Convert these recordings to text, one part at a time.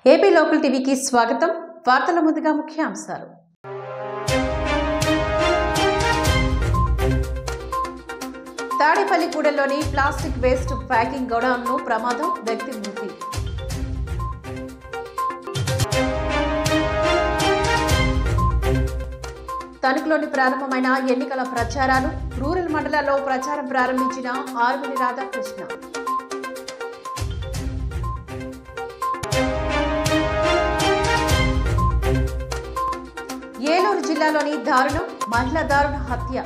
AP local టీవీకి స్వాగతం వార్తల ముందుగా ముఖ్య అంశాలు తాడేపల్లిగూడెంలోని ప్లాస్టిక్ వేస్ట్ ప్యాకింగ్ గోడౌన్ను ప్రమాదం వ్యక్తి మృతి తణుకులోని ప్రారంభమైన ఎన్నికల ప్రచారాలు రూరల్ మండలాల్లో ప్రచారం ప్రారంభించిన ఆర్మిని రాధాకృష్ణ ఏలూరు జిల్లాలోని దారుణం మహిళా దారుణ హత్య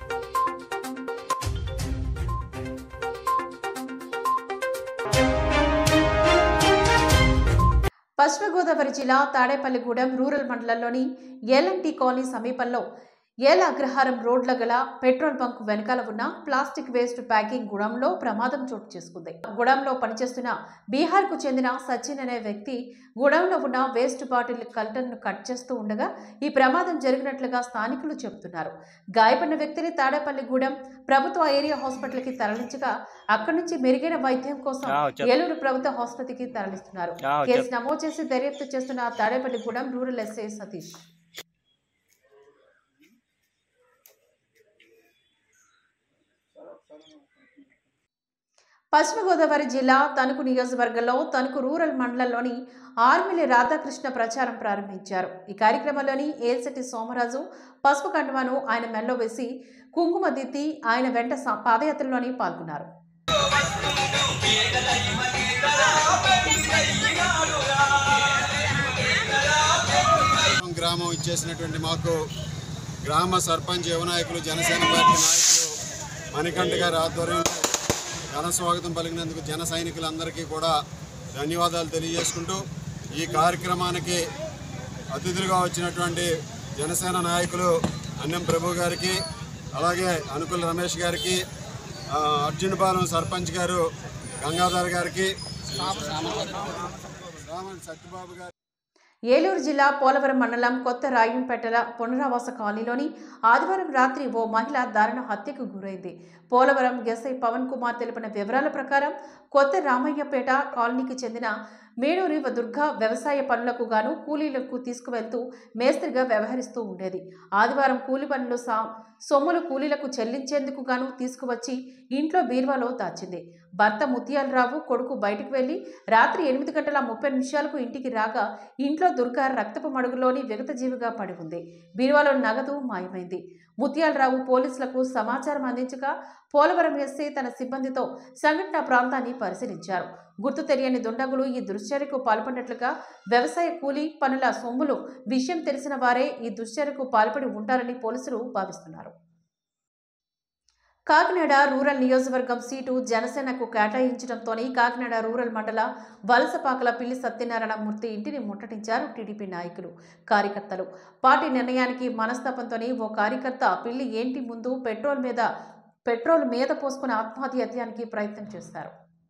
పశ్చిమ గోదావరి జిల్లా తాడేపల్లిగూడెం రూరల్ మండలంలోని ఎల్ఎన్టీ కాలనీ సమీపంలో ఏల అగ్రహారం రోడ్ల గల పెట్రోల్ బంక్ వెనకాల ఉన్న ప్లాస్టిక్ వేస్ట్ ప్యాకింగ్ గుడంలో ప్రమాదం చోటు చేసుకుంది గుడంలో పనిచేస్తున్న బీహార్కు చెందిన సచిన్ అనే వ్యక్తి గుడంలో ఉన్న వేస్ట్ బాటిల్ కల్టర్ను కట్ చేస్తూ ఉండగా ఈ ప్రమాదం జరిగినట్లుగా స్థానికులు చెబుతున్నారు గాయపడిన వ్యక్తిని తాడేపల్లిగూడెం ప్రభుత్వ ఏరియా హాస్పిటల్కి తరలించగా అక్కడి నుంచి మెరుగైన వైద్యం కోసం ఆ, చెప్పు. ఏలూరు ప్రభుత్వ ఆసుపత్రికి తరలిస్తున్నారు ఆ, కేసు చెప్పు. నమోదు చేసి దర్యాప్తు చేస్తున్న తాడేపల్లిగూడెం రూరల్ ఎస్ఐ సతీష్ పశ్చిమ గోదావరి జిల్లా తణుకు నియోజకవర్గంలో తణుకు రూరల్ మండలంలోని ఆర్మిలి రాధాకృష్ణ ప్రచారం ప్రారంభించారు ఈ కార్యక్రమంలోని ఏల్సెట్టి సోమరాజు పసుపు కండువాను ఆయన మెల్లో వేసి కుంకుమ దిద్ది ఆయన వెంట సా- పాదయాత్రలోని పాల్గొన్నారు గ్రామం ఇచ్చేసినటువంటి మాకు గ్రామ సర్పంచ్ యువనాయకులు జనసేన పార్టీ నాయకులు మణికంఠ గారి ఆధ్వర్యంలో ఘన స్వాగతం పలికినందుకు జన సైనికులందరికీ కూడా ధన్యవాదాలు తెలియజేసుకుంటూ ఈ కార్యక్రమానికి అతిథులుగా వచ్చినటువంటి జనసేన నాయకులు అన్నం ప్రభు గారికి అలాగే అనుకుల రమేష్ గారికి ఆ, అర్జునపాలెం సర్పంచ్ గారు గంగాధర్ గారికి రామన్ సత్యబాబు గారు ఏలూరు జిల్లా పోలవరం మండలం కొత్త రాయంపేటల పునరావాస కాలనీలోని ఆదివారం రాత్రి ఓ మహిళ దారుణ హత్యకు గురైంది పోలవరం ఎస్ఐ పవన్ కుమార్ తెలిపిన వివరాల ప్రకారం కొత్త రామయ్యపేట కాలనీకి చెందిన మేడూరి దుర్గ వ్యవసాయ పనులకు గాను కూలీలకు తీసుకువెళ్తూ మేస్త్రిగా వ్యవహరిస్తూ ఉండేది ఆదివారం కూలి పనులు సా సొమ్ములు కూలీలకు చెల్లించేందుకు గాను తీసుకువచ్చి ఇంట్లో బీర్వాలో దాచింది భర్త ముత్యాలరావు కొడుకు బయటకు వెళ్లి రాత్రి ఎనిమిది గంటల ముప్పై నిమిషాలకు ఇంటికి రాగా ఇంట్లో దుర్గా రక్తపు మడుగులోని విగతజీవిగా పడి ఉంది బీరువాలో నగదు మాయమైంది ముత్యాలరావు పోలీసులకు సమాచారం అందించగా పోలవరం ఎస్ఐ తన సిబ్బందితో సంఘటన ప్రాంతాన్ని పరిశీలించారు గుర్తు తెలియని దుండగులు ఈ దుశ్చర్యకు పాల్పడినట్లుగా వ్యవసాయ కూలీ పనుల సొమ్ములు విషయం తెలిసిన వారే ఈ దుశ్చర్యకు పాల్పడి ఉంటారని పోలీసులు భావిస్తున్నారు కాకినాడ రూరల్ నియోజకవర్గం సీటు జనసేనకు కేటాయించడంతోనే కాకినాడ రూరల్ మండల వలసపాకల పిల్లి సత్యనారాయణ మూర్తి ఇంటిని ముట్టడించారు టీడీపీ నాయకులు కార్యకర్తలు పార్టీ నిర్ణయానికి మనస్తాపంతోనే ఓ కార్యకర్త పిల్లి ఏంటి ముందు పెట్రోల్ మీద పెట్రోల్ మీద పోసుకుని ఆత్మహత్యానికి ప్రయత్నం చేశారు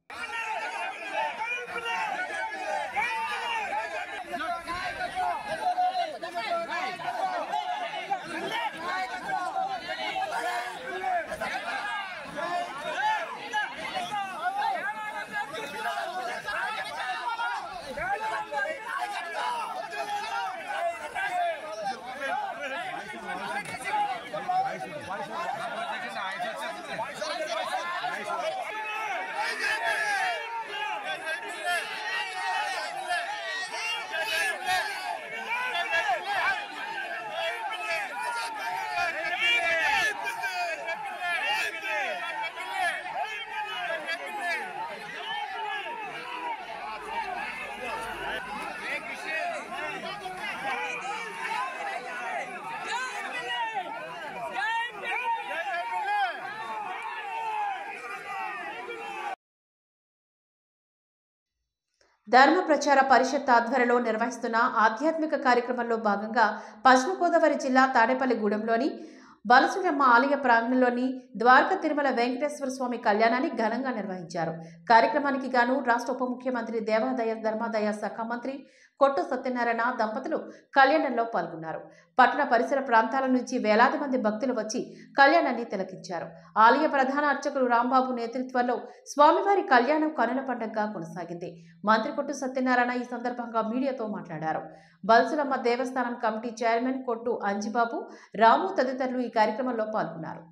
ధర్మ ప్రచార పరిషత్ ఆధ్వర్యంలో నిర్వహిస్తున్న ఆధ్యాత్మిక కార్యక్రమంలో భాగంగా పశ్చిమ గోదావరి జిల్లా తాడేపల్లిగూడెంలోని బలసుడమ్మ ఆలయ ప్రాంగణంలోని ద్వారకా తిరుమల వెంకటేశ్వర స్వామి కళ్యాణాన్ని ఘనంగా నిర్వహించారు కార్యక్రమానికి గాను రాష్ట్ర ఉప ముఖ్యమంత్రి దేవాదాయ ధర్మాదాయ శాఖ మంత్రి కొట్టు సత్యనారాయణ దంపతులు కళ్యాణంలో పాల్గొన్నారు పట్టణ పరిసర ప్రాంతాల నుంచి వేలాది మంది భక్తులు వచ్చి కళ్యాణాన్ని తిలకించారు ఆలయ ప్రధాన అర్చకులు రాంబాబు నేతృత్వంలో స్వామివారి కళ్యాణం కనుల పండుగగా కొనసాగింది మంత్రి కొట్టు సత్యనారాయణ ఈ సందర్భంగా మీడియాతో మాట్లాడారు బల్సులమ్మ దేవస్థానం కమిటీ చైర్మన్ కొట్టు అంజిబాబు రాము తదితరులు ఈ కార్యక్రమంలో పాల్గొన్నారు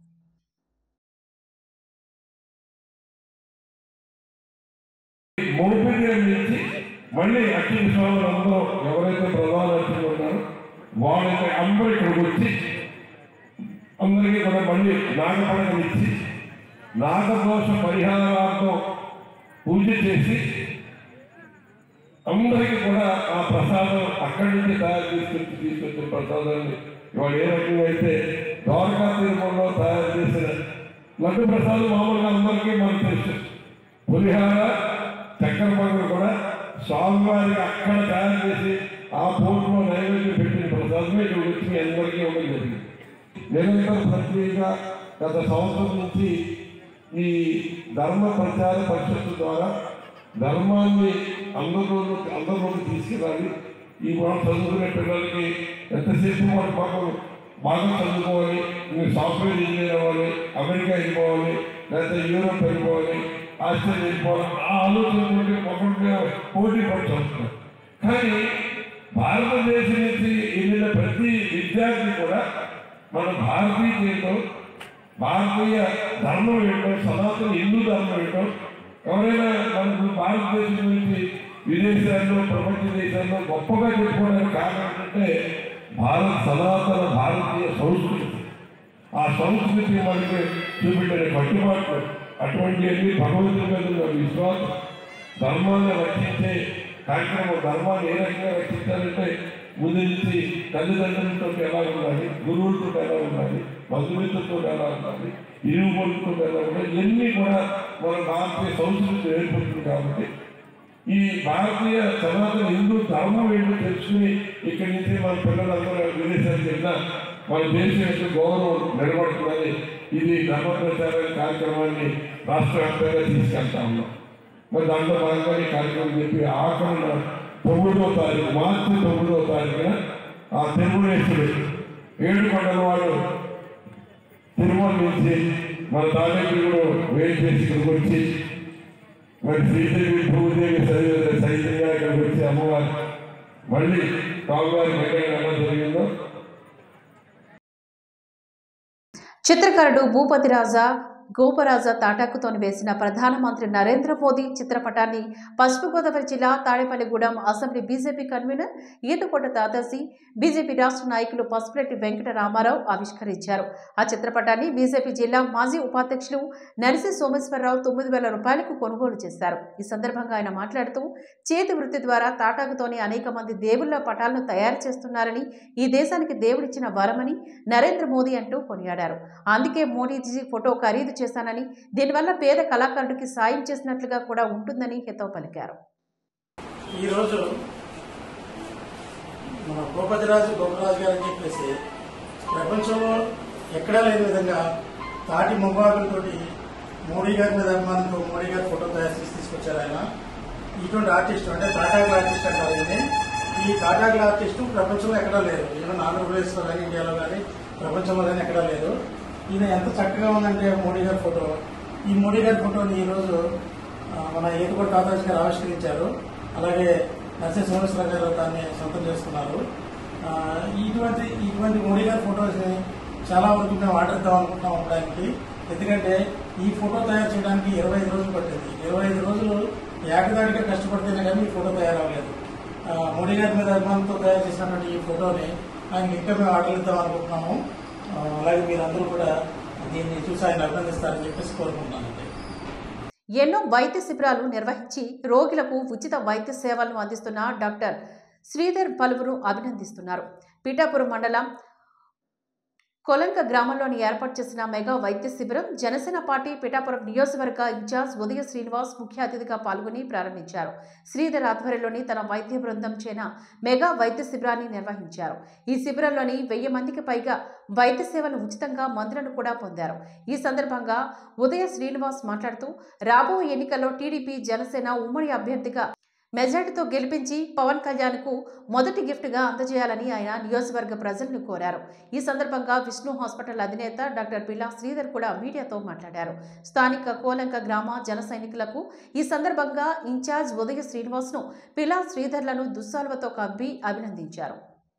మోపిడి నుంచి మళ్ళీ అక్షయ స్వాములు అందరూ ఎవరైతే ప్రధాన అర్చకులు ఉన్నారో వాళ్ళైతే అందరూ ఇక్కడికి వచ్చి అందరికీ కూడా మళ్ళీ నాగపడకనిచ్చి నాగదోష పరిహారార్థం పూజ చేసి అందరికీ కూడా ఆ ప్రసాదం అక్కడి నుంచి తయారు చేసుకొచ్చి తీసుకొచ్చిన ప్రసాదాన్ని ఇవాళ ఏ రకంగా అయితే ద్వారకా తిరుమలలో తయారు చేసిన లడ్డు ప్రసాదం మామూలుగా అందరికీ మనకు తెలుసు పులిహార చక్కెర పొంగల్ కూడా స్వామివారికి అక్కడ తయారు చేసి ఆ పూర్వం నైవేద్యం పెట్టిన ప్రసాదమే ఇక్కడ వచ్చి మీ అందరికీ ఇవ్వడం జరిగింది నిరంతర ప్రక్రియగా గత సంవత్సరం నుంచి ఈ ధర్మ ప్రచార పరిషత్తు ద్వారా ధర్మాన్ని అందరిలో అందరిలోకి తీసుకెళ్ళాలి ఈ మనం చదువుకునే పిల్లలకి ఎంతసేపు వాడు పాపం బాగా చదువుకోవాలి మీరు సాఫ్ట్వేర్ ఇంజనీర్ అవ్వాలి అమెరికా వెళ్ళిపోవాలి లేకపోతే యూరోప్ వెళ్ళిపోవాలి ఆస్ట్రేలియా వెళ్ళిపోవాలి ఆ ఆలోచనతోటి ఒకటి పోటీ పడి చదువుతున్నారు కానీ భారతదేశం నుంచి వెళ్ళిన ప్రతి విద్యార్థి కూడా మన భారతీయులతో భారతీయ ధర్మం ఏంటో సనాతన హిందూ ధర్మం ఏంటో ఎవరైనా మనకు భారతదేశం నుంచి విదేశాల్లో ప్రపంచ దేశాల్లో గొప్పగా చెప్పుకోవడానికి కారణం ఏంటంటే భారత్ సనాతన భారతీయ సంస్కృతి ఆ సంస్కృతి మనకి చూపెట్టిన కట్టుబాట్లు అటువంటివన్నీ భగవంతుడి మీద ఉన్న విశ్వాసం ధర్మాన్ని రక్షించే కార్యక్రమం ధర్మాన్ని ఏ రకంగా రక్షించాలంటే ముందు నుంచి తల్లిదండ్రులతో ఎలా ఉండాలి గురువులతో ఎలా ఉండాలి బంధుమిత్రులతో ఎలా ఉండాలి ఇరువులతో ఎలా ఉండాలి ఇవన్నీ కూడా మన భారతీయ సంస్కృతి ఏర్పడుతుంది కాబట్టి ఈ భారతీయ సనాతన హిందూ ధర్మం ఏంటో తెలుసుకుని ఇక్కడి నుంచి మన పిల్లలందరూ విదేశాలకు వెళ్ళినా మన దేశం యొక్క గౌరవం నిలబడుతుందని ఇది ధర్మ ప్రచార కార్యక్రమాన్ని రాష్ట్ర వ్యాప్తంగా తీసుకెళ్తా ఉన్నాం మరి దాంట్లో భాగంగా ఈ కార్యక్రమం చెప్పి ఆఖరణ తొమ్మిదో తారీఖు మార్చి తొమ్మిదో తారీఖున ఆ తిరుమలేశ్వరుడు ఏడు కొండల వాడు తిరుమల నుంచి మన తాలూకులో వేడి చేసి ఇక్కడికి వచ్చి మరి శ్రీదేవి భూదేవి సైతం సైతంగా ఇక్కడికి వచ్చి అమ్మవారు మళ్ళీ రాముగారి వెంకయ్య ఎలా జరిగిందో చిత్రకారుడు భూపతి రాజా గోపరాజా తాటాకుతోని వేసిన ప్రధానమంత్రి నరేంద్ర మోదీ చిత్రపటాన్ని పశ్చిమ గోదావరి జిల్లా Tadepalligudem assembly BJP convener Eethakota Dadasi BJP రాష్ట్ర నాయకులు పసుపులెట్టి వెంకట రామారావు ఆవిష్కరించారు ఆ చిత్రపటాన్ని బీజేపీ జిల్లా మాజీ ఉపాధ్యక్షులు నరిసి సోమేశ్వరరావు తొమ్మిది వేల రూపాయలకు కొనుగోలు చేశారు ఈ సందర్భంగా ఆయన మాట్లాడుతూ చేతి వృత్తి ద్వారా తాటాకుతోని అనేక మంది దేవుళ్ళ పటాలను తయారు చేస్తున్నారని ఈ దేశానికి దేవుడిచ్చిన వరమని నరేంద్ర మోదీ అంటూ కొనియాడారు అందుకే మోడీజీ ఫోటో ఖరీదు చేశానని దీనివల్ల పేద కళాకారుడికి సాయం చేసినట్లుగా కూడా ఉంటుందని హితవు పలికారు ఈరోజు మన గోపతిరాజు గోపరాజు గారు అని చెప్పేసి ప్రపంచంలో ఎక్కడా లేని విధంగా తాటి మొగ్గాకులతోటి మోడీ గారి మీద అభిమానంతో మోడీ గారి ఫోటో తయారు చేసి తీసుకొచ్చారు ఆయన ఇటువంటి ఆర్టిస్ట్ అంటే తాటాకుల ఆర్టిస్ట్ అంటారు ఈయన్ని. ఈ తాటాకుల ఆర్టిస్ట్ ప్రపంచంలో ఎక్కడా లేదు ఈవెన్ ఆంధ్రప్రదేశ్లో కానీ ఇండియాలో కానీ ప్రపంచంలో కానీ ఎక్కడా లేదు ఈయన ఎంత చక్కగా ఉందంటే మోడీ గారి ఫోటో ఈ మోడీ గారి ఫోటోని ఈరోజు ఆ, మన ఏటుకోట తాతాజీ గారు ఆవిష్కరించారు అలాగే నరసింహ సోమేశ్వర గారు దాన్ని సొంతం చేసుకున్నారు ఆ, ఇటువంటి ఇటువంటి మోడీ గారి ఫోటోస్ని చాలా వరకు మేము ఆర్డర్ ఇద్దాం అనుకుంటున్నాం అమ్మడానికి ఎందుకంటే ఈ ఫోటో తయారు చేయడానికి ఇరవై ఐదు రోజులు పట్టింది ఇరవై ఐదు రోజులు ఏకదాటిగా కష్టపడితేనే కానీ ఈ ఫోటో తయారవ్వలేదు ఆ, మోడీ గారి మీద అభిమానంతో తయారు చేసినటువంటి ఈ ఫోటోని ఆయనకి ఇంకా మేము ఆర్డర్ ఇద్దాం అనుకుంటున్నాము ఆ, అలాగే మీరందరూ కూడా దీన్ని చూసి ఆయన అభినందిస్తారని చెప్పేసి కోరుకుంటున్నానండి ఎన్నో వైద్య శిబిరాలు నిర్వహించి రోగులకు ఉచిత వైద్య సేవలను అందిస్తున్న డాక్టర్ శ్రీధర్ పలువురు అభినందిస్తున్నారు పీఠాపురం మండలం కొలంక గ్రామంలోని ఏర్పాటు చేసిన మెగా వైద్య శిబిరం జనసేన పార్టీ పిఠాపురం నియోజకవర్గ ఇన్ఛార్జ్ ఉదయ శ్రీనివాస్ ముఖ్య అతిథిగా పాల్గొని ప్రారంభించారు శ్రీధర్ ఆధ్వర్యంలోని తన వైద్య బృందం చేన మెగా వైద్య శిబిరాన్ని నిర్వహించారు ఈ శిబిరంలోని వెయ్యి మందికి పైగా వైద్య సేవలు ఉచితంగా మందులను కూడా పొందారు ఈ సందర్భంగా ఉదయ శ్రీనివాస్ మాట్లాడుతూ రాబోయే ఎన్నికల్లో టీడీపీ జనసేన ఉమ్మడి అభ్యర్థిగా మెజార్టీతో గెలిపించి పవన్ కళ్యాణ్కు మొదటి గిఫ్ట్గా అందజేయాలని ఆయన నియోజకవర్గ ప్రజలను కోరారు ఈ సందర్భంగా విష్ణు హాస్పిటల్ అధినేత డాక్టర్ పిల్లా శ్రీధర్ కూడా మీడియాతో మాట్లాడారు స్థానిక కోలంక గ్రామ జన సైనికులకు ఈ సందర్భంగా ఇన్ఛార్జ్ ఉదయ శ్రీనివాస్ను పిల్లా శ్రీధర్లను దుస్సాల్వతో కవ్వి అభినందించారు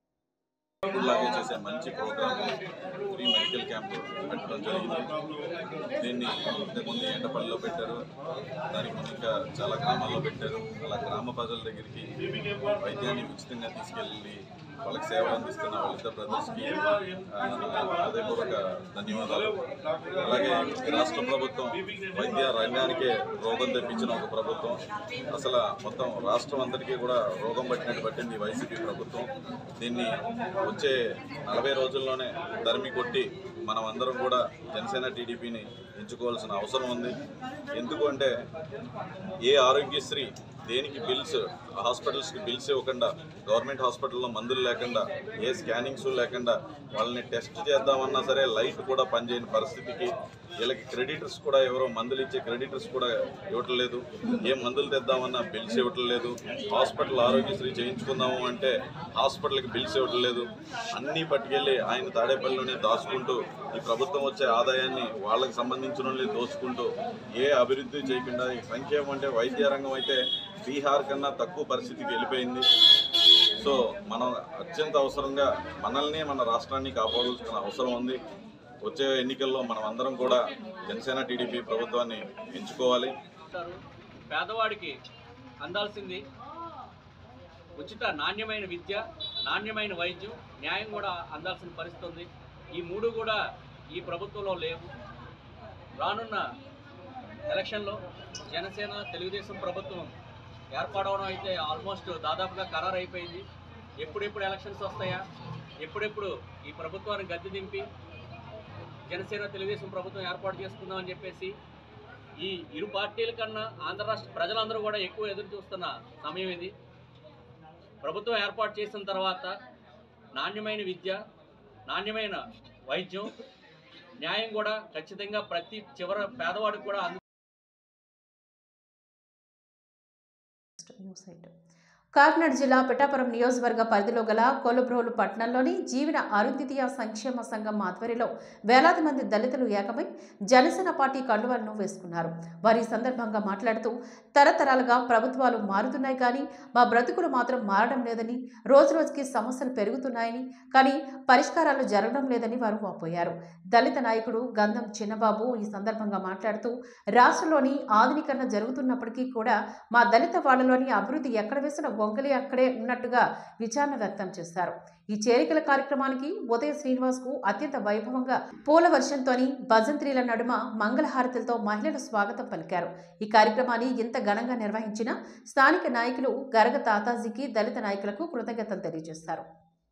ఇలాగే చేసే మంచి ప్రోగ్రామ్ ఫ్రీ మెడికల్ క్యాంప్ పెట్టడం జరిగింది దీన్ని ఇంతకుముందు ఎండపల్లిలో పెట్టారు దానికి ముందు ఇంకా చాలా గ్రామాల్లో పెట్టారు అలా గ్రామ ప్రజల దగ్గరికి వైద్యాన్ని ఉచితంగా తీసుకెళ్ళి వాళ్ళకి సేవలు అందిస్తున్న వాళ్ళిద్దరు బ్రదర్స్కి హృదయపూర్వక ధన్యవాదాలు అలాగే ఈ రాష్ట్ర ప్రభుత్వం వైద్య రంగానికే రోగం తెప్పించిన ఒక ప్రభుత్వం అసలు మొత్తం రాష్ట్రం అంతటికీ కూడా రోగం పట్టినట్టు పట్టింది ఈ వైసీపీ ప్రభుత్వం దీన్ని వచ్చే నలభై రోజుల్లోనే ధర్మి కొట్టి మనం అందరం కూడా జనసేన టీడీపీని ఎంచుకోవాల్సిన అవసరం ఉంది ఎందుకు అంటే ఏ ఆరోగ్యశ్రీ దేనికి బిల్స్ హాస్పిటల్స్కి బిల్స్ ఇవ్వకుండా గవర్నమెంట్ హాస్పిటల్లో మందులు లేకుండా ఏ స్కానింగ్స్ లేకుండా వాళ్ళని టెస్ట్ చేద్దామన్నా సరే లైట్ కూడా పనిచేయని పరిస్థితికి వీళ్ళకి క్రెడిటర్స్ కూడా ఎవరో మందులు ఇచ్చే క్రెడిటర్స్ కూడా ఇవ్వటం లేదు ఏ మందులు తెద్దామన్నా బిల్స్ ఇవ్వటం లేదు హాస్పిటల్ ఆరోగ్యశ్రీ చేయించుకుందాము అంటే హాస్పిటల్కి బిల్స్ ఇవ్వటం లేదు అన్నీ పట్టుకెళ్ళి ఆయన తాడేపల్లిలోనే దాచుకుంటూ ఈ ప్రభుత్వం వచ్చే ఆదాయాన్ని వాళ్ళకి సంబంధించిన వాళ్ళని దోచుకుంటూ ఏ అభివృద్ధి చేయకుండా ఈ సంక్షేమం అంటే వైద్య రంగం అయితే బీహార్ కన్నా తక్కువ పరిస్థితికి వెళ్ళిపోయింది సో మనం అత్యంత అవసరంగా మనల్ని మన రాష్ట్రాన్ని కాపాడాల్సిన అవసరం ఉంది వచ్చే ఎన్నికల్లో మనం అందరం కూడా జనసేన టీడీపీ ప్రభుత్వాన్ని ఎంచుకోవాలి చేస్తారు పేదవాడికి అందాల్సింది ఉచిత నాణ్యమైన విద్య నాణ్యమైన వైద్యం న్యాయం కూడా అందాల్సిన పరిస్థితి ఉంది ఈ మూడు కూడా ఈ ప్రభుత్వంలో లేవు రానున్న ఎలక్షన్లో జనసేన తెలుగుదేశం ప్రభుత్వం ఏర్పడవడం అయితే ఆల్మోస్ట్ దాదాపుగా ఖరారు అయిపోయింది ఎప్పుడెప్పుడు ఎలక్షన్స్ వస్తాయా ఎప్పుడెప్పుడు ఈ ప్రభుత్వాన్ని గద్దె దింపి జనసేన తెలుగుదేశం ప్రభుత్వం ఏర్పాటు చేసుకుందామని చెప్పేసి ఈ ఇరు పార్టీల కన్నా ఆంధ్ర రాష్ట్ర ప్రజలందరూ కూడా ఎక్కువ ఎదురు చూస్తున్న సమయం ఇది ప్రభుత్వం ఏర్పాటు చేసిన తర్వాత నాణ్యమైన విద్య నాణ్యమైన వైద్యం న్యాయం కూడా ఖచ్చితంగా ప్రతి చివర పేదవాడికి కూడా అందు న్యూస్ ఎయిట్. కాకినాడ జిల్లా పిఠాపురం నియోజకవర్గ పరిధిలో గల కొలుబ్రోలు పట్టణంలోని జీవన అరుంధితీయ సంక్షేమ సంఘం ఆధ్వర్యంలో వేలాది మంది దళితులు ఏకమై జనసేన పార్టీ కండువాలను వేసుకున్నారు వారి ఈ సందర్భంగా మాట్లాడుతూ తరతరాలుగా ప్రభుత్వాలు మారుతున్నాయి కానీ మా బ్రతుకులు మాత్రం మారడం లేదని రోజురోజుకి సమస్యలు పెరుగుతున్నాయని కానీ పరిష్కారాలు జరగడం లేదని వారు వాపోయారు దళిత నాయకుడు గంధం చిన్నబాబు ఈ సందర్భంగా మాట్లాడుతూ రాష్ట్రంలోని ఆధునీకరణ జరుగుతున్నప్పటికీ కూడా మా దళిత వాళ్ళలోని అభివృద్ధి ఎక్కడ వేసిన గొంగలి అక్కడే ఉన్నట్టుగా విచారణ వ్యక్తం చేశారు ఈ చేరికల కార్యక్రమానికి ఉదయ శ్రీనివాస్ కు అత్యంత వైభవంగా పూల వర్షంతోని భజంత్రీల నడుమ మంగళహారతులతో మహిళలు స్వాగతం పలికారు ఈ కార్యక్రమాన్ని ఇంత ఘనంగా నిర్వహించిన స్థానిక నాయకులు గరగ తాతాజీకి దళిత నాయకులకు కృతజ్ఞతలు తెలియజేశారు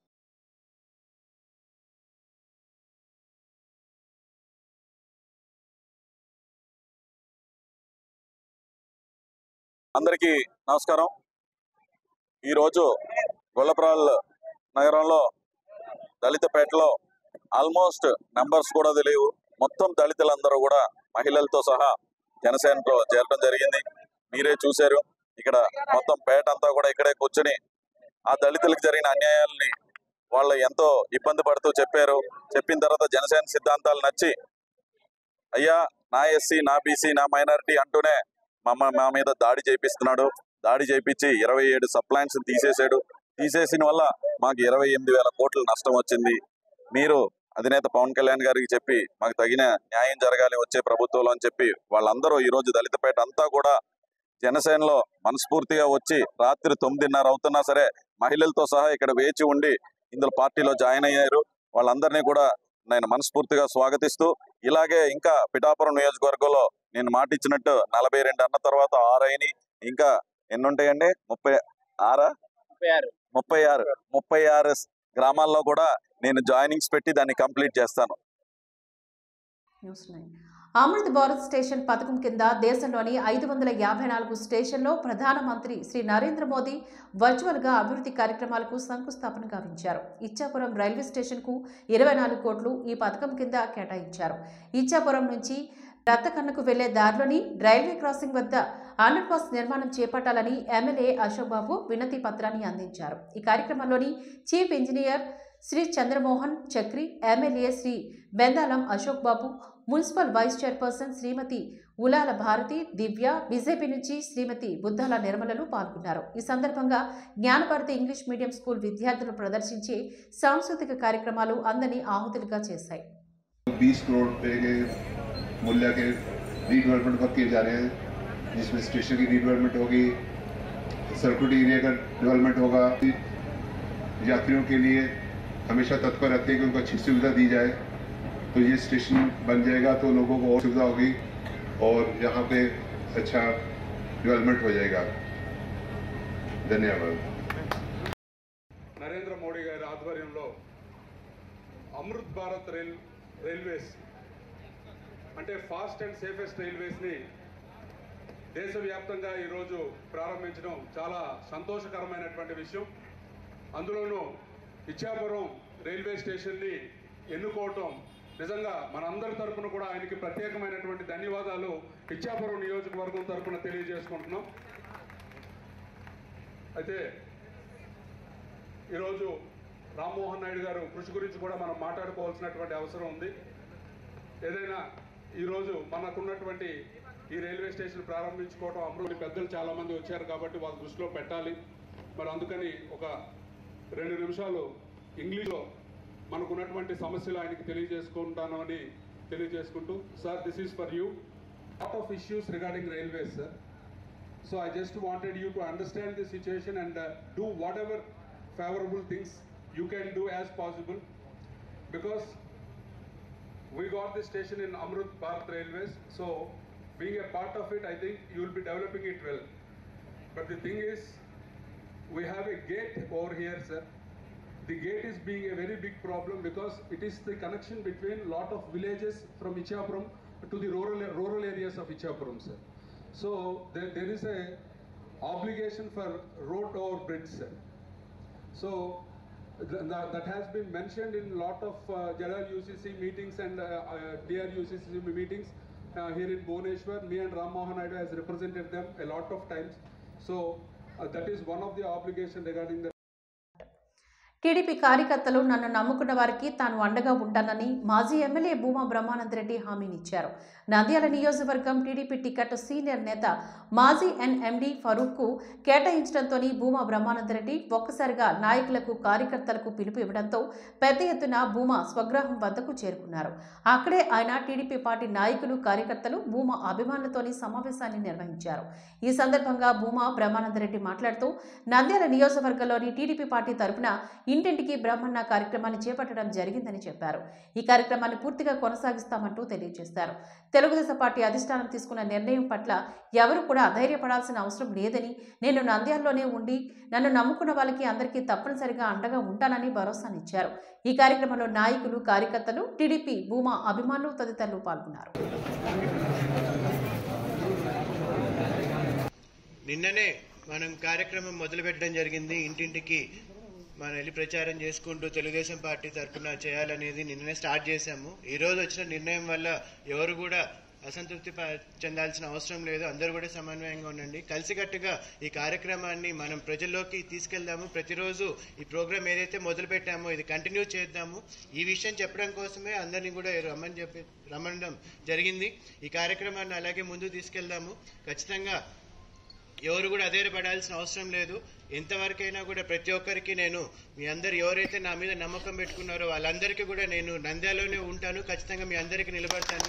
అందరికీ నమస్కారం ఈరోజు గొల్లప్రాల్ నగరంలో దళితపేటలో ఆల్మోస్ట్ నెంబర్స్ కూడా తెలియవు మొత్తం దళితులందరూ కూడా మహిళలతో సహా జనసేనతో చేరడం జరిగింది మీరే చూశారు ఇక్కడ మొత్తం పేట అంతా కూడా ఇక్కడే కూర్చుని ఆ దళితులకు జరిగిన అన్యాయాలని వాళ్ళు ఎంతో ఇబ్బంది పడుతూ చెప్పారు చెప్పిన తర్వాత జనసేన సిద్ధాంతాలు నచ్చి అయ్యా నా ఎస్సీ నా బీసీ నా మైనారిటీ అంటూనే మమ్మ మా మీద దాడి చేపిస్తున్నాడు దాడి చేపించి ఇరవై ఏడు సప్లైన్స్ తీసేసాడు తీసేసిన వల్ల మాకు ఇరవై ఎనిమిది వేల కోట్ల నష్టం వచ్చింది మీరు అధినేత పవన్ కళ్యాణ్ గారికి చెప్పి మాకు తగిన న్యాయం జరగాలి వచ్చే ప్రభుత్వంలో అని చెప్పి వాళ్ళందరూ ఈ రోజు దళితపేట అంతా కూడా జనసేనలో మనస్ఫూర్తిగా వచ్చి రాత్రి తొమ్మిదిన్నర అవుతున్నా సరే మహిళలతో సహా ఇక్కడ వేచి ఉండి ఇందులో పార్టీలో జాయిన్ అయ్యారు వాళ్ళందరినీ కూడా నేను మనస్ఫూర్తిగా స్వాగతిస్తూ ఇలాగే ఇంకా పిఠాపురం నియోజకవర్గంలో నేను మాట ఇచ్చినట్టు నలభై రెండు అన్న తర్వాత ఆరు అయినాయి ఇంకా ఎన్ని ఉంటాయండి ముప్పై ఆరా ముప్పై ఆరు ముప్పై ఆరు గ్రామాల్లో కూడా నేను జాయినింగ్స్ పెట్టి దాన్ని కంప్లీట్ చేస్తాను news nine Amrit Bharat station పథకం కింద దేశంలోని ఐదు వందల యాభై నాలుగు స్టేషన్లో ప్రధానమంత్రి శ్రీ నరేంద్ర మోదీ వర్చువల్గా అభివృద్ధి కార్యక్రమాలకు శంకుస్థాపన గావించారు ఇచ్చాపురం రైల్వే స్టేషన్కు ఇరవై నాలుగు కోట్లు ఈ పథకం కింద కేటాయించారు ఇచ్చాపురం నుంచి రత్తకన్నకు వెళ్లే దారిలోని రైల్వే క్రాసింగ్ వద్ద అండర్ పాస్ నిర్మాణం చేపట్టాలని ఎమ్మెల్యే అశోక్ బాబు వినతి పత్రాన్ని అందించారు ఈ కార్యక్రమంలోని chief engineer Shri Chandramohan Chakri MLA Shri Bendalam Ashok Babu municipal vice chairperson Shrimati Ulala Bharati Divya BJP నుంచి శ్రీమతి బుద్ధాల నిర్మలలు పాల్గొన్నారు ఈ సందర్భంగా జ్ఞానభారతి ఇంగ్లీష్ మీడియం స్కూల్ విద్యార్థులు ప్రదర్శించే సాంస్కృతిక కార్యక్రమాలు అందరినీ ఆహుతులుగా చేశాయి बीस करोड़ रुपए के मूल्य के रीडेवलपमेंट वर्क किए जा रहे हैं जिसमें स्टेशन की रीडेवलपमेंट होगी सर्कुलर एरिया का डेवलपमेंट होगा यात्रियों के लिए हमेशा तत्पर रहते हैं कि उनको अच्छी सुविधा दी जाए तो ये स्टेशन बन जाएगा तो लोगों को और सुविधा होगी और यहाँ पे अच्छा डेवलपमेंट हो जाएगा धन्यवाद నరేంద్ర మోడీ గారి ఆధ్వర్యంలో అమృత్ భారత్ రైల్ రైల్వేస్ అంటే ఫాస్ట్ అండ్ సేఫెస్ట్ రైల్వేస్ని దేశవ్యాప్తంగా ఈరోజు ప్రారంభించడం చాలా సంతోషకరమైనటువంటి విషయం అందులోనూ ఇచ్చాపురం రైల్వే స్టేషన్ని ఎన్నుకోవటం నిజంగా మనందరి తరపున కూడా ఆయనకి ప్రత్యేకమైనటువంటి ధన్యవాదాలు ఇచ్చాపురం నియోజకవర్గం తరపున తెలియజేసుకుంటున్నాం అయితే ఈరోజు రామ్మోహన్ నాయుడు గారు కృషి గురించి కూడా మనం మాట్లాడుకోవాల్సినటువంటి అవసరం ఉంది ఏదైనా ఈరోజు మనకున్నటువంటి ఈ రైల్వే స్టేషన్ ప్రారంభించుకోవడం అమృతి పెద్దలు చాలా మంది వచ్చారు కాబట్టి వాళ్ళ దృష్టిలో పెట్టాలి మరి అందుకని ఒక రెండు నిమిషాలు ఇంగ్లీష్లో మనకున్నటువంటి సమస్యలు ఆయనకి తెలియజేసుకుంటాను అని తెలియజేసుకుంటూ sir this is for you lot of issues regarding railways sir So I just wanted you to understand the situation and uh, do whatever favorable things you can do as possible because we got this station in Amrut Bharat Railways. So being a part of it, I think you will be developing it well. But the thing is, we have a gate over here, sir. The gate is being a very big problem because it is the connection between lot of villages from Ichapuram to the rural rural areas of Ichapuram, sir. So there, there is a obligation for road over bridge, sir. So th- that, that has been mentioned in lot of uh, Jalal UCC meetings and uh, uh, DR UCC meetings uh, here in Bhubaneswar. Me and Ram Mohan Naidu has represented them a lot of times. So uh, that is one of the obligation regarding the TDP కార్యకర్తలు నన్ను నమ్ముకున్న వారికి తాను అండగా ఉంటానని మాజీ MLA Bhuma Brahmanandareddy హామీనిచ్చారు నంద్యాల నియోజకవర్గం టీడీపీ టికెట్ సీనియర్ నేత మాజీ ఎన్ఎండి ఫరూక్కు కేటాయించడంతో భూమా బ్రహ్మానందరెడ్డి ఒక్కసారిగా నాయకులకు కార్యకర్తలకు పిలుపు ఇవ్వడంతో పెద్ద ఎత్తున భూమా స్వగ్రహం వద్దకు చేరుకున్నారు అక్కడే ఆయన టీడీపీ పార్టీ నాయకులు కార్యకర్తలు భూమా అభిమానులతోని సమావేశాన్ని నిర్వహించారు ఈ సందర్భంగా భూమా బ్రహ్మానందరెడ్డి మాట్లాడుతూ నంద్యాల నియోజకవర్గంలోని టీడీపీ పార్టీ తరపున ఇంటింటికి బ్రహ్మన్న కార్యక్రమాన్ని చేపట్టడం జరిగిందని చెప్పారు ఈ కార్యక్రమాన్ని పూర్తిగా కొనసాగిస్తామంటూ తెలియజేశారు తెలుగుదేశం పార్టీ అధిష్టానం తీసుకున్న నిర్ణయం పట్ల ఎవరు కూడా అధైర్యపడాల్సిన అవసరం లేదని నేను నంద్యాలలోనే ఉండి నన్ను నమ్ముకున్న వాళ్ళకి అందరికీ తప్పనిసరిగా అండగా ఉంటానని భరోసానిచ్చారు ఈ కార్యక్రమంలో నాయకులు కార్యకర్తలు టీడీపీ భూమా అభిమానులు తదితరులు పాల్గొన్నారు నిన్ననే మనం కార్యక్రమం మొదలుపెట్టడం జరిగింది ఇంటింటికి మనం వెళ్ళి ప్రచారం చేసుకుంటూ తెలుగుదేశం పార్టీ తరఫున చేయాలనేది నిన్ననే స్టార్ట్ చేశాము ఈ రోజు వచ్చిన నిర్ణయం వల్ల ఎవరు కూడా అసంతృప్తి ప- చెందాల్సిన అవసరం లేదు అందరూ కూడా సమన్వయంగా ఉండండి కలిసికట్టుగా ఈ కార్యక్రమాన్ని మనం ప్రజల్లోకి తీసుకెళ్దాము ప్రతిరోజు ఈ ప్రోగ్రామ్ ఏదైతే మొదలు పెట్టామో ఇది కంటిన్యూ చేద్దాము ఈ విషయం చెప్పడం కోసమే అందరినీ కూడా రమ్మని చెప్పి రమ్మనడం జరిగింది ఈ కార్యక్రమాన్ని అలాగే ముందుకు తీసుకెళ్దాము ఖచ్చితంగా ఎవరు కూడా అధైర్యపడాల్సిన అవసరం లేదు ఎంతవరకైనా కూడా ప్రతి ఒక్కరికి నేను మీ అందరు ఎవరైతే నా మీద నమ్మకం పెట్టుకున్నారో వాళ్ళందరికీ కూడా నేను నంద్యాలోనే ఉంటాను ఖచ్చితంగా మీ అందరికీ నిలబడతాను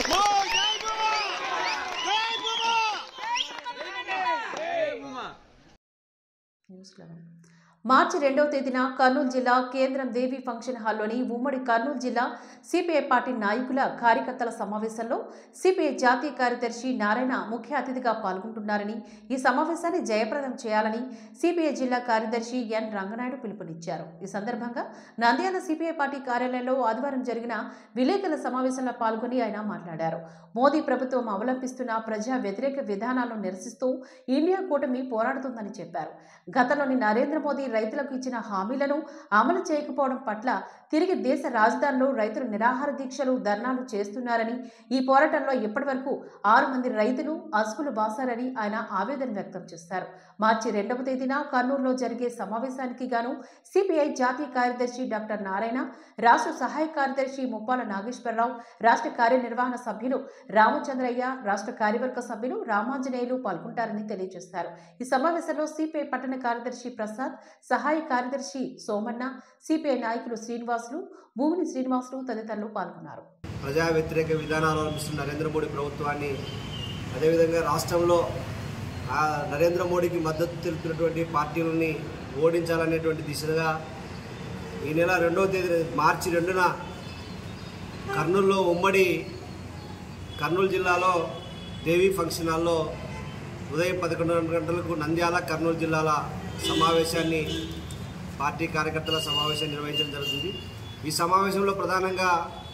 న్యూస్ లెవెన్ మార్చి రెండవ తేదీన కర్నూలు జిల్లా కేంద్రం దేవి ఫంక్షన్ హాల్లోని ఉమ్మడి కర్నూలు జిల్లా సిపిఐ పార్టీ నాయకుల కార్యకర్తల సమావేశంలో సిపిఐ జాతీయ కార్యదర్శి నారాయణ ముఖ్య అతిథిగా పాల్గొంటున్నారని ఈ సమావేశాన్ని జయప్రదం చేయాలని సిపిఐ జిల్లా కార్యదర్శి ఎన్ రంగనాయుడు పిలుపునిచ్చారు ఈ సందర్భంగా నంద్యాల సిపిఐ పార్టీ కార్యాలయంలో ఆదివారం జరిగిన విలేకరుల సమావేశంలో పాల్గొని ఆయన మాట్లాడారు మోదీ ప్రభుత్వం అవలంబిస్తున్న ప్రజా వ్యతిరేక విధానాలను నిరసిస్తూ ఇండియా కూటమి పోరాడుతుందని చెప్పారు గతంలోని నరేంద్ర మోదీ రైతులకు ఇచ్చిన హామీలను అమలు చేయకపోవడం పట్ల తిరిగి దేశ రాజధానిలో రైతులు నిరాహార దీక్షలు ధర్నాలు చేస్తున్నారని ఈ పోరాటంలో ఇప్పటివరకు ఆరు మంది రైతులు అసుపులు బాసారని ఆయన ఆవేదన వ్యక్తం చేశారు మార్చి రెండవ తేదీన కర్నూలులో జరిగే సమావేశానికి గాను సిపిఐ జాతీయ కార్యదర్శి డాక్టర్ నారాయణ రాష్ట్ర సహాయ కార్యదర్శి ముప్పాల నాగేశ్వరరావు రాష్ట్ర కార్యనిర్వహణ సభ్యులు రామచంద్రయ్య రాష్ట్ర కార్యవర్గ సభ్యులు రామాంజనేయులు పాల్గొంటారని తెలియజేశారు ఈ సమావేశంలో సిపిఐ పట్టణ కార్యదర్శి ప్రసాద్ సహాయ కార్యదర్శి సోమన్న సిపిఐ నాయకులు శ్రీనివాసులు భూమిని శ్రీనివాసులు తదితరులు పాల్గొన్నారు ప్రజా వ్యతిరేక విధానాలు అవలంబిస్తున్న నరేంద్ర మోడీ ప్రభుత్వాన్ని అదేవిధంగా రాష్ట్రంలో ఆ నరేంద్ర మోడీకి మద్దతు తెలుపుతున్నటువంటి పార్టీలని ఓడించాలనేటువంటి దిశగా ఈ నెల రెండవ తేదీ మార్చి రెండున కర్నూలులో ఉమ్మడి కర్నూలు జిల్లాలో దేవీ ఫంక్షన్ హాల్లో ఉదయం పదకొండు గంటలకు నంద్యాల కర్నూలు జిల్లాల సమావేశాన్ని పార్టీ కార్యకర్తల సమావేశం నిర్వహించడం జరుగుతుంది ఈ సమావేశంలో ప్రధానంగా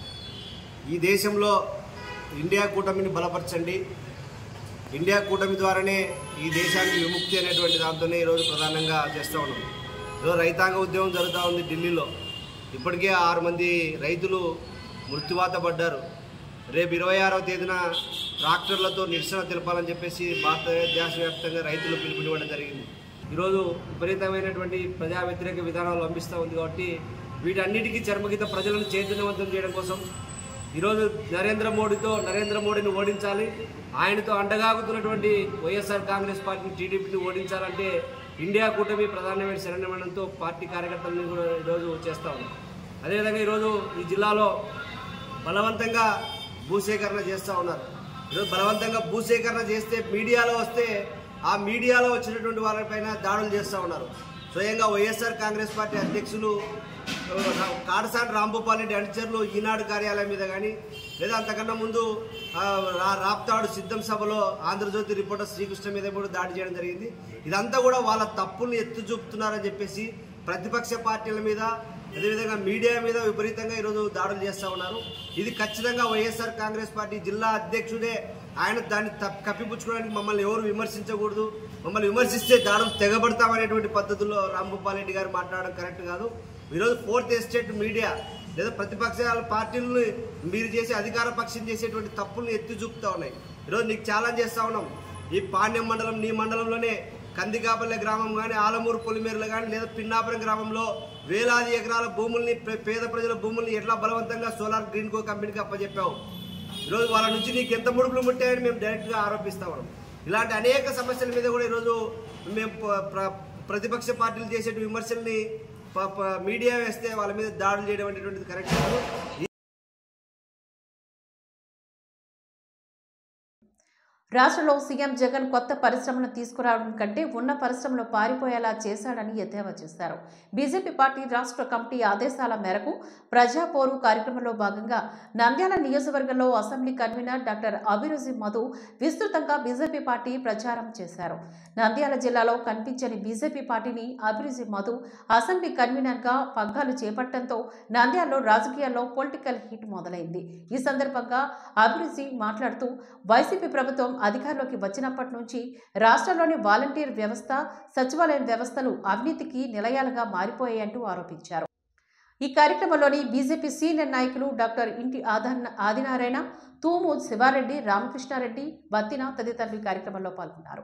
ఈ దేశంలో ఇండియా కూటమిని బలపరచండి ఇండియా కూటమి ద్వారానే ఈ దేశానికి విముక్తి అనేటువంటి దాంతోనే ఈరోజు ప్రధానంగా చేస్తూ ఉన్నాం ఈరోజు రైతాంగ ఉద్యమం జరుగుతూ ఉంది ఢిల్లీలో ఇప్పటికే ఆరు మంది రైతులు మృత్యువాత పడ్డారు రేపు ఇరవై ఆరవ తేదీన ట్రాక్టర్లతో నిరసన తెలపాలని చెప్పేసి భారతదేశ వ్యాప్తంగా రైతులు పిలుపునివ్వడం జరిగింది ఈరోజు విపరీతమైనటువంటి ప్రజా వ్యతిరేక విధానాలు పంపిస్తూ ఉంది కాబట్టి వీటన్నిటికీ చర్మగీత ప్రజలను చైతన్యవంతం చేయడం కోసం ఈరోజు నరేంద్ర మోడీతో నరేంద్ర మోడీని ఓడించాలి ఆయనతో అండగాగుతున్నటువంటి వైఎస్ఆర్ కాంగ్రెస్ పార్టీని టీడీపీని ఓడించాలంటే ఇండియా కూటమి ప్రధానమైన శరణ్యమనంతో పార్టీ కార్యకర్తలను కూడా ఈరోజు చేస్తూ ఉన్నాం అదేవిధంగా ఈరోజు ఈ జిల్లాలో బలవంతంగా భూసేకరణ చేస్తూ ఉన్నారు ఈరోజు బలవంతంగా భూసేకరణ చేస్తే మీడియాలో వస్తే ఆ మీడియాలో వచ్చినటువంటి వాళ్ళపైన దాడులు చేస్తూ ఉన్నారు స్వయంగా వైఎస్ఆర్ కాంగ్రెస్ పార్టీ అధ్యక్షులు ఆ, కాడసాని రాంభూపాల్ రెడ్డి అనుచరులు ఈనాడు కార్యాలయం మీద కానీ లేదా అంతకన్నా ముందు ఆ, రా- రాప్తాడు సిద్ధం సభలో ఆంధ్రజ్యోతి రిపోర్టర్ శ్రీకృష్ణ మీద కూడా దాడి చేయడం జరిగింది ఇదంతా కూడా వాళ్ళ తప్పుల్ని ఎత్తు చూపుతున్నారని చెప్పేసి ప్రతిపక్ష పార్టీల మీద అదేవిధంగా మీడియా మీద విపరీతంగా ఈరోజు దాడులు చేస్తూ ఉన్నారు ఇది ఖచ్చితంగా వైఎస్ఆర్ కాంగ్రెస్ పార్టీ జిల్లా అధ్యక్షుడే ఆయన దాన్ని తప్- కప్పిపుచ్చుకోవడానికి మమ్మల్ని ఎవరు విమర్శించకూడదు మమ్మల్ని విమర్శిస్తే దాడులు తెగబడతామనేటువంటి పద్ధతుల్లో రాంభూపాల్ రెడ్డి గారు మాట్లాడడం కరెక్ట్ కాదు ఈరోజు ఫోర్త్ ఎస్టేట్ మీడియా లేదా ప్రతిపక్షాల పార్టీలను మీరు చేసే అధికార పక్షం చేసేటువంటి తప్పులను ఎత్తి చూపుతా ఉన్నాయి ఈరోజు నీకు ఛాలెంజ్ చేస్తా ఉన్నాం ఈ పాణ్యం మండలం నీ మండలంలోనే కందికాపల్లె గ్రామం కానీ ఆలమూరు పొలిమేరలు కానీ లేదా పిన్నాపురం గ్రామంలో వేలాది ఎకరాల భూముల్ని పే- పేద ప్రజల భూముల్ని ఎట్లా బలవంతంగా సోలార్ గ్రీన్ కో కంపెనీకి అప్పచెప్పావు ఈరోజు వాళ్ళ నుంచి నీకు ఎంత ముడుపులు ముట్టాయని మేము డైరెక్ట్గా ఆరోపిస్తా ఉన్నాం ఇలాంటి అనేక సమస్యల మీద కూడా ఈరోజు మేము ప్ర- ప్ర- ప్రతిపక్ష పార్టీలు చేసే విమర్శల్ని ప- ప- మీడియా వేస్తే వాళ్ళ మీద దాడులు చేయడం అనేటువంటిది కరెక్ట్ కాదు రాష్ట్రంలో సీఎం జగన్ కొత్త పరిశ్రమను తీసుకురావడం కంటే ఉన్న పరిశ్రమలు పారిపోయేలా చేశాడని ఎద్దేవా చేశారు బీజేపీ పార్టీ రాష్ట్ర కమిటీ ఆదేశాల మేరకు ప్రజాపోరు కార్యక్రమంలో భాగంగా నంద్యాల నియోజకవర్గంలో assembly convener doctor Abhiruchi Madhu విస్తృతంగా బీజేపీ పార్టీ ప్రచారం చేశారు నంద్యాల జిల్లాలో కనిపించని బీజేపీ పార్టీని అభిరుజి మధు అసెంబ్లీ కన్వీనర్గా పగ్గాలు చేపట్టడంతో నంద్యాలలో రాజకీయాల్లో పొలిటికల్ హిట్ మొదలైంది ఈ సందర్భంగా అభిరుచి మాట్లాడుతూ వైసీపీ ప్రభుత్వం అధికారంలోకి వచ్చినప్పటి నుంచి రాష్ట్రంలోని వాలంటీర్ వ్యవస్థ సచివాలయం వ్యవస్థలు అవినీతికి నిలయాలుగా మారిపోయాయంటూ ఆరోపించారు ఈ కార్యక్రమంలోని బీజేపీ సీనియర్ నాయకులు డాక్టర్ ఇంటి ఆదన్న ఆదినారాయణ తూము శివారెడ్డి రామకృష్ణారెడ్డి బత్తిన తదితరులు ఈ కార్యక్రమంలో పాల్గొన్నారు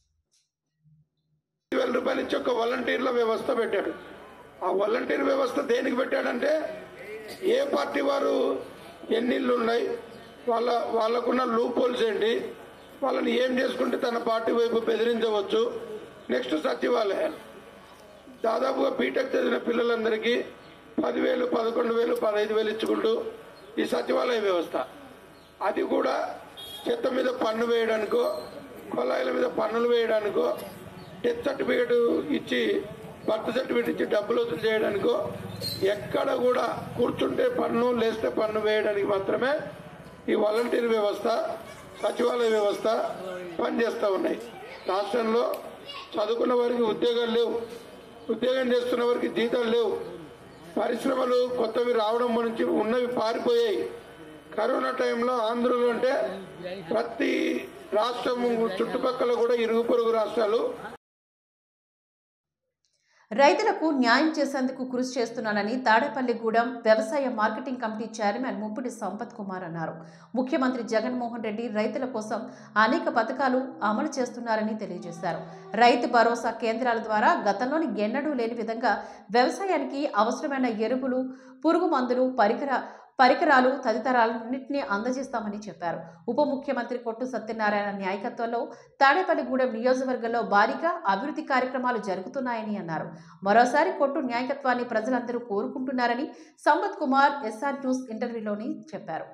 వేల రూపాయలు ఇచ్చి ఒక వాలంటీర్ల వ్యవస్థ పెట్టాడు ఆ వాలంటీర్ వ్యవస్థ దేనికి పెట్టాడంటే ఏ పార్టీ వారు ఎన్ని ఇళ్ళు ఉన్నాయి వాళ్ళ వాళ్ళకున్న లూప్ హోల్స్ ఏంటి వాళ్ళని ఏం చేసుకుంటే తన పార్టీ వైపు బెదిరించవచ్చు నెక్స్ట్ సచివాలయాలు దాదాపుగా బీటెక్ చదివిన పిల్లలందరికీ పదివేలు పదకొండు వేలు పదహైదు వేలు ఇచ్చుకుంటూ ఈ సచివాలయ వ్యవస్థ అది కూడా చెత్త మీద పన్ను వేయడానికో కొలాయిల మీద పన్నులు వేయడానికో డెత్ సర్టిఫికేట్ ఇచ్చి బర్త్ సర్టిఫికేట్ ఇచ్చి డబ్బులు వసూలు చేయడానికో ఎక్కడ కూడా కూర్చుంటే పన్ను లేస్తే పన్ను వేయడానికి మాత్రమే ఈ వాలంటీర్ వ్యవస్థ సచివాలయ వ్యవస్థ పనిచేస్తూ ఉన్నాయి రాష్ట్రంలో చదువుకున్న వారికి ఉద్యోగాలు లేవు ఉద్యోగం చేస్తున్న వారికి జీతాలు లేవు పరిశ్రమలు కొత్తవి రావడం నుంచి ఉన్నవి పారిపోయాయి కరోనా టైంలో ఆంధ్రులు అంటే ప్రతి రాష్ట్రం చుట్టుపక్కల కూడా ఇరుగు పొరుగు రాష్ట్రాలు రైతులకు న్యాయం చేసేందుకు కృషి చేస్తున్నానని తాడేపల్లిగూడెం వ్యవసాయ marketing committee chairman Muppidi Sampath Kumar అన్నారు ముఖ్యమంత్రి జగన్మోహన్ రెడ్డి రైతుల కోసం అనేక పథకాలు అమలు చేస్తున్నారని తెలియజేశారు రైతు భరోసా కేంద్రాల ద్వారా గతంలోని ఎన్నడూ లేని విధంగా వ్యవసాయానికి అవసరమైన ఎరువులు పురుగు మందులు పరికర పరికరాలు తదితరాలన్నింటినీ అందజేస్తామని చెప్పారు ఉప ముఖ్యమంత్రి కొట్టు సత్యనారాయణ నాయకత్వంలో తాడేపల్లిగూడెం నియోజకవర్గంలో భారీగా అభివృద్ధి కార్యక్రమాలు జరుగుతున్నాయని అన్నారు మరోసారి కొట్టు నాయకత్వాన్ని ప్రజలందరూ కోరుకుంటున్నారని సంపత్ కుమార్ ఎస్ఆర్ న్యూస్ ఇంటర్వ్యూలోని చెప్పారు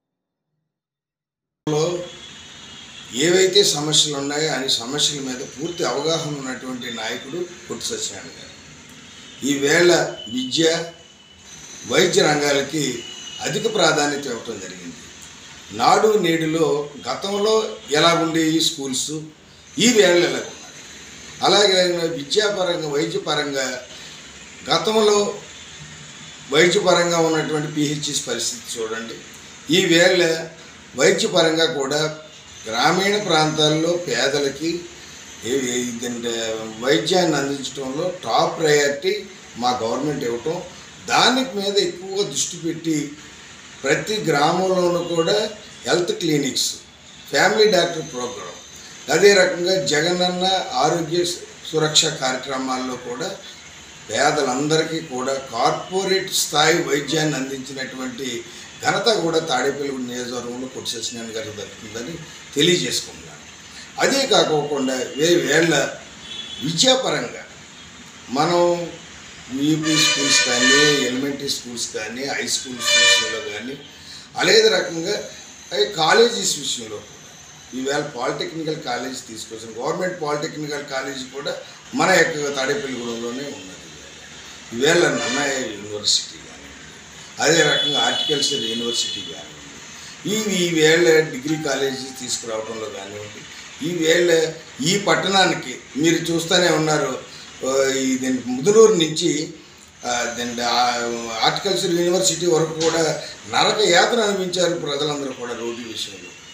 లో ఏవైతే సమస్యలు ఉన్నాయో అన్ని సమస్యల మీద పూర్తి అవగాహన ఉన్నటువంటి నాయకుడు కొట్టు సత్యనారాయణ గారు ఈవేళ విద్య వైద్య రంగాలకి అధిక ప్రాధాన్యత ఇవ్వటం జరిగింది నాడు నేడులో గతంలో ఎలా ఉండేవి స్కూల్స్ ఈ వేళ ఎలా ఉన్నాయి అలాగే విద్యాపరంగా వైద్యపరంగా గతంలో వైద్యపరంగా ఉన్నటువంటి పిహెచ్ఎస్ పరిస్థితి చూడండి ఈ వేళ వైద్యపరంగా కూడా గ్రామీణ ప్రాంతాల్లో పేదలకి ఏ- ఏంటంటే వైద్యాన్ని అందించడంలో టాప్ ప్రయారిటీ మా గవర్నమెంట్ ఇవ్వటం దాని మీద ఎక్కువగా దృష్టి పెట్టి ప్రతి గ్రామంలోనూ కూడా health clinics family doctor program అదే రకంగా జగనన్న ఆరోగ్య సురక్ష కార్యక్రమాల్లో కూడా పేదలందరికీ కూడా కార్పొరేట్ స్థాయి వైద్యాన్ని అందించినటువంటి ఘనత కూడా తాడేపల్లి నియోజకవర్గంలో కొట్టి సత్యనారాయణ గారికి దక్కుతుందని తెలియజేసుకుంటున్నాను అదే కాకోకుండా వే వేళ్ళ విద్యాపరంగా మనం యూపీ స్కూల్స్ కానీ ఎలిమెంటరీ స్కూల్స్ కానీ హై స్కూల్స్ విషయంలో కానీ అదే రకంగా అవి కాలేజీస్ విషయంలో కూడా ఈవేళ పాలిటెక్నికల్ కాలేజ్ తీసుకొచ్చిన గవర్నమెంట్ పాలిటెక్నికల్ కాలేజ్ కూడా మన యొక్క తాడేపల్లిగూడెంలోనే ఉన్నది ఈవేళ నన్నయ్య యూనివర్సిటీ కానివ్వండి అదే రకంగా హార్టికల్చర్ యూనివర్సిటీ కానివ్వండి ఈ ఈ వేళ డిగ్రీ కాలేజీ తీసుకురావడంలో కానివ్వండి ఈ వేళ ఈ పట్టణానికి మీరు చూస్తూనే ఉన్నారు ఆ, ఈ దీని ముదునూరు నుంచి ఆ, దీని హార్టికల్చర్ యూనివర్సిటీ వరకు కూడా నరక యాతన అనిపించారు ప్రజలందరూ కూడా రోడ్డు విషయంలో